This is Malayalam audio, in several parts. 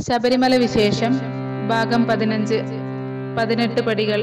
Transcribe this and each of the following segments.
ശബരിമല വിശേഷം ഭാഗം പതിനഞ്ച് പതിനെട്ട് പടികൾ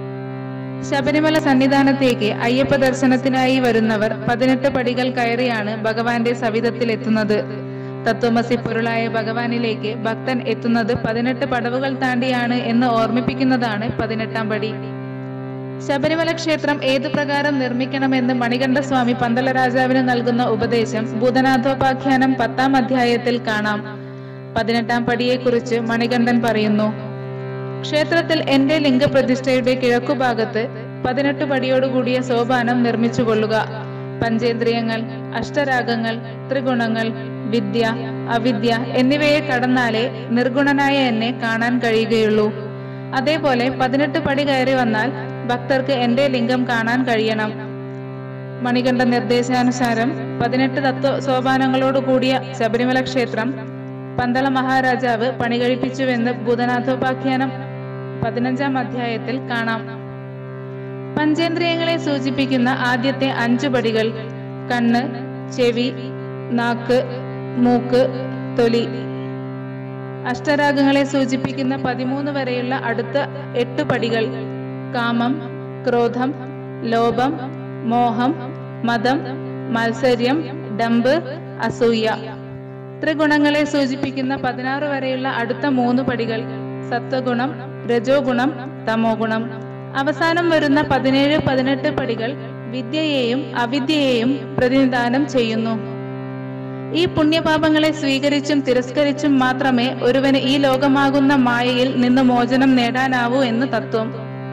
ശബരിമല സന്നിധാനത്തേക്ക് അയ്യപ്പ ദർശനത്തിനായി വരുന്നവർ പതിനെട്ട് പടികൾ കയറിയാണ് ഭഗവാന്റെ സവിധത്തിലെത്തുന്നത് തത്വമസി പൊരുളായ ഭഗവാനിലേക്ക് ഭക്തൻ എത്തുന്നത് പതിനെട്ട് പടവുകൾ താണ്ടിയാണ് എന്ന് ഓർമ്മിപ്പിക്കുന്നതാണ് പതിനെട്ടാം പടി ശബരിമല ക്ഷേത്രം ഏതു പ്രകാരം നിർമ്മിക്കണമെന്ന് മണികണ്ഠസ്വാമി പന്തള രാജാവിന് നൽകുന്ന ഉപദേശം ഭൂതനാഥോപാഖ്യാനം പത്താം അധ്യായത്തിൽ കാണാം പതിനെട്ടാം പടിയെക്കുറിച്ച് മണികണ്ഠൻ പറയുന്നു ക്ഷേത്രത്തിൽ എന്റെ ലിംഗപ്രതിഷ്ഠയുടെ കിഴക്കുഭാഗത്ത് പതിനെട്ട് പടിയോടുകൂടിയ സോപാനം നിർമ്മിച്ചുകൊള്ളുക പഞ്ചേന്ദ്രിയങ്ങൾ അഷ്ടരാഗങ്ങൾ ത്രിഗുണങ്ങൾ വിദ്യ അവിദ്യ എന്നിവയെ കടന്നാലേ നിർഗുണനായ എന്നെ കാണാൻ കഴിയുകയുള്ളൂ അതേപോലെ പതിനെട്ട് പടി കയറി വന്നാൽ ഭക്തർക്ക് എന്റെ ലിംഗം കാണാൻ കഴിയണം മണികണ്ഠ നിർദ്ദേശാനുസാരം പതിനെട്ട് തത്വ സോപാനങ്ങളോട് കൂടിയ ശബരിമല ക്ഷേത്രം പന്തള മഹാരാജാവ് പണികഴിപ്പിച്ചുവെന്ന് ഭൂതനാഥോപാഖ്യാനം പതിനഞ്ചാം അധ്യായത്തിൽ കാണാം പഞ്ചേന്ദ്രിയങ്ങളെ സൂചിപ്പിക്കുന്ന ആദ്യത്തെ അഞ്ചു പടികൾ കണ്ണ് ചെവി നാക്ക് മൂക്ക് തൊലി അഷ്ടരാഗങ്ങളെ സൂചിപ്പിക്കുന്ന പതിമൂന്ന് വരെയുള്ള അടുത്ത എട്ട് പടികൾ കാമം ക്രോധം ലോഭം മോഹം മതം മത്സര്യം ഡംബ് അസൂയ ത്രിഗുണങ്ങളെ സൂചിപ്പിക്കുന്ന പതിനാറ് വരെയുള്ള അടുത്ത മൂന്ന് പടികൾ സത്വഗുണം രജോ ഗുണം തമോ ഗുണം അവസാനം വരുന്ന പതിനേഴ് പതിനെട്ട് പടികൾ വിദ്യയെയും അവിദ്യയെയും പ്രതിനിധാനം ചെയ്യുന്നു ഈ പുണ്യപാപങ്ങളെ സ്വീകരിച്ചും തിരസ്കരിച്ചും മാത്രമേ ഒരുവന് ഈ ലോകമാകുന്ന മായയിൽ നിന്ന് മോചനം നേടാനാവൂ എന്ന് തത്വം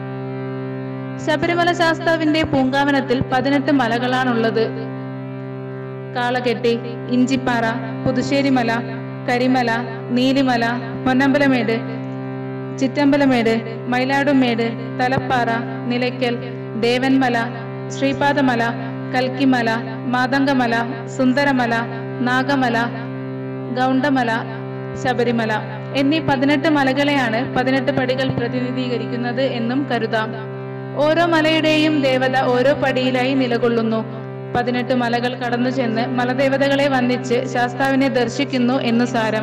ശബരിമല ശാസ്താവിന്റെ പൂങ്കാവനത്തിൽ പതിനെട്ട് മലകളാണുള്ളത് കാളകെട്ടി ഇഞ്ചിപ്പാറ പുതുശ്ശേരിമല കരിമല നീലിമല പൊന്നമ്പലമേട് ചിറ്റമ്പലമേട് മയിലാടുമേട് തലപ്പാറ നിലയ്ക്കൽ ദേവൻമല ശ്രീപാദമല കൽക്കിമല മാതങ്കമല സുന്ദരമല നാഗമല ഗൗണ്ടമല ശബരിമല എന്നീ പതിനെട്ട് മലകളെയാണ് പതിനെട്ട് പടികൾ പ്രതിനിധീകരിക്കുന്നത് എന്നും കരുതാം ഓരോ മലയുടെയും ദേവത ഓരോ പടിയിലായി നിലകൊള്ളുന്നു പതിനെട്ട് മലകൾ കടന്നു ചെന്ന് മലദേവതകളെ വന്ദിച്ച് ശാസ്താവിനെ ദർശിക്കുന്നു എന്നു സാരം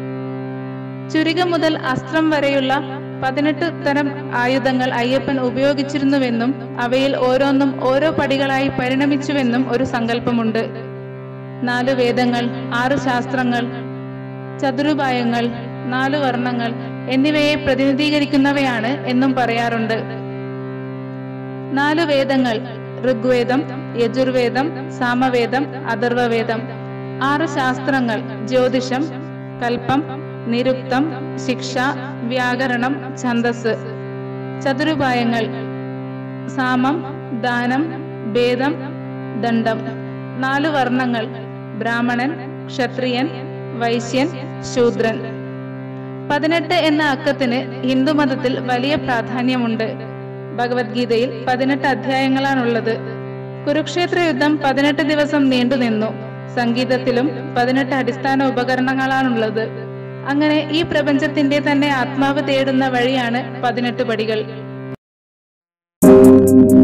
ചുരിക മുതൽ അസ്ത്രം വരെയുള്ള പതിനെട്ട് തരം ആയുധങ്ങൾ അയ്യപ്പൻ ഉപയോഗിച്ചിരുന്നുവെന്നും അവയിൽ ഓരോന്നും ഓരോ പടികളായി പരിണമിച്ചുവെന്നും ഒരു സങ്കല്പമുണ്ട് നാലു വേദങ്ങൾ ആറ് ശാസ്ത്രങ്ങൾ ചതുരുപായങ്ങൾ നാലു വർണ്ണങ്ങൾ എന്നിവയെ പ്രതിനിധീകരിക്കുന്നവയാണ് എന്നും പറയാറുണ്ട് നാലു വേദങ്ങൾ ഋഗ്വേദം യജുർവേദം സാമവേദം അഥർവവേദം ആറ് ശാസ്ത്രങ്ങൾ ജ്യോതിഷം കൽപ്പം നിരുക്തം ശിക്ഷ വ്യാകരണം ഛന്ദസ് ചതുരുപായങ്ങൾ സാമം ദാനം ഭേദം ദണ്ഡം നാലു വർണ്ണങ്ങൾ ബ്രാഹ്മണൻ ക്ഷത്രിയൻ വൈശ്യൻ ശൂദ്രൻ പതിനെട്ട് എന്ന അക്കത്തിന് ഹിന്ദുമതത്തിൽ വലിയ പ്രാധാന്യമുണ്ട് ഭഗവത്ഗീതയിൽ പതിനെട്ട് അധ്യായങ്ങളാണുള്ളത് കുരുക്ഷേത്ര യുദ്ധം പതിനെട്ട് ദിവസം നീണ്ടുനിന്നു സംഗീതത്തിലും പതിനെട്ട് അടിസ്ഥാന ഉപകരണങ്ങളാണുള്ളത് അങ്ങനെ ഈ പ്രപഞ്ചത്തിന്റെ തന്നെ ആത്മാവ് തേടുന്ന വഴിയാണ് പതിനെട്ട് പടികൾ